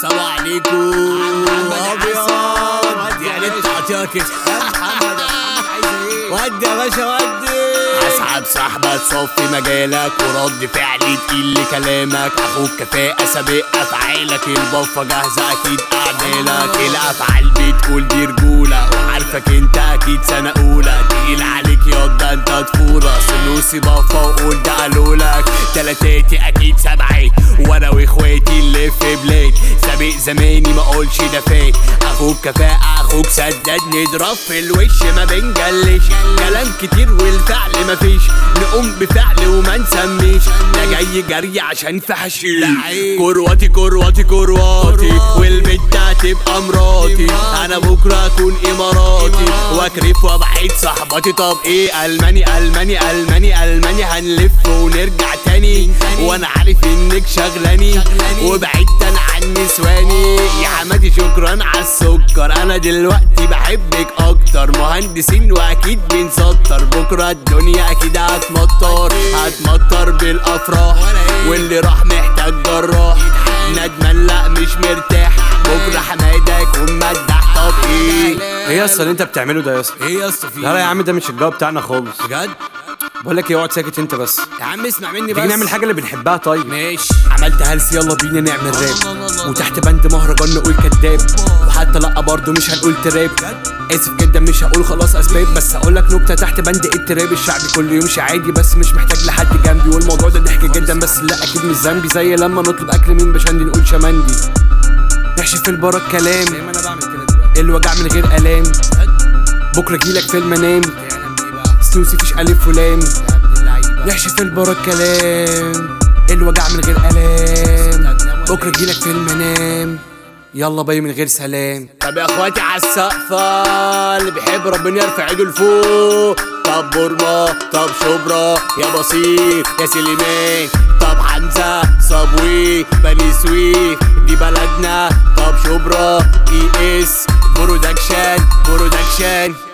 السلام عليكم ابيض يعني انت عطيها كده ودي يا باشا ودي اسحب سحبة تصفي مجالك ورد فعلي تقيل لكلامك اخوك كفاءة سابق افعالك البفة جاهزة اكيد اعمالك الافعال بتقول دي رجولة وعارفك انت اكيد سنة اولى تقيل عليك ياض انت طفولة سنوسي بفة وقول ده قالولك تلاتاتي اكيد سبعي وانا واخواتي اللي في بلاد سابق زماني ما اقولش ده فات اخوك كفاءة اخوك سداد نضرب في الوش ما بنجلش كلام كتير والفعل مفيش نقوم بفعل وما نسميش ده جاي جري عشان في حشيش كرواتي كرواتي كرواتي والبنت هتبقى مراتي انا بكره اكون اماراتي واكرف وابعد صاحباتي طب ايه الماني الماني الماني الماني هنلف ونرجع تاني وانا عارف انك شغلاني وبعدت انا عن نسواني يا حماتي شكرا على السكر انا دلوقتي بحبك اكتر مهندسين واكيد بنسطر بكره الدنيا اكيد هتمطر هتمطر بالافراح واللي راح محتاج جراح ندمان لا مش مرتاح بكره حماده يكون مدح طب ايه ايه يا اسطى اللي انت بتعمله ده يا اسطى ايه يا اسطى في لا لا يا عم ده مش الجو بتاعنا خالص بجد بقول لك ايه اقعد ساكت انت بس يا عم اسمع مني بس تيجي نعمل حاجه اللي بنحبها طيب ماشي عملت هلس يلا بينا نعمل راب وتحت بند مهرجان نقول كداب وحتى لا برضه مش هنقول تراب اسف جدا مش هقول خلاص اسباب بس هقول لك نكته تحت بند ايه التراب الشعبي كل يمشي عادي بس مش محتاج لحد جنبي والموضوع ده ضحك جدا بس لا اكيد مش ذنبي زي لما نطلب اكل من بشندي نقول شمندي نحشي في البرك كلام ما انا بعمل كده دلوقتي الوجع من غير الام بكره جيلك في المنام تعلم بيه بقى سنوسي فيش الف ولام يا ابن اللعيبه نحشي في البرك كلام الوجع من غير الام بكره جيلك في المنام يلا باي من غير سلام طب يا اخواتي على السقفة اللي بيحب ربنا يرفع ايده لفوق طب بورما طب شبرا يا بسيط يا سليمان طب حمزة صبوي بني سويف دي بلدنا طب شبرا اي اس برودكشن برودكشن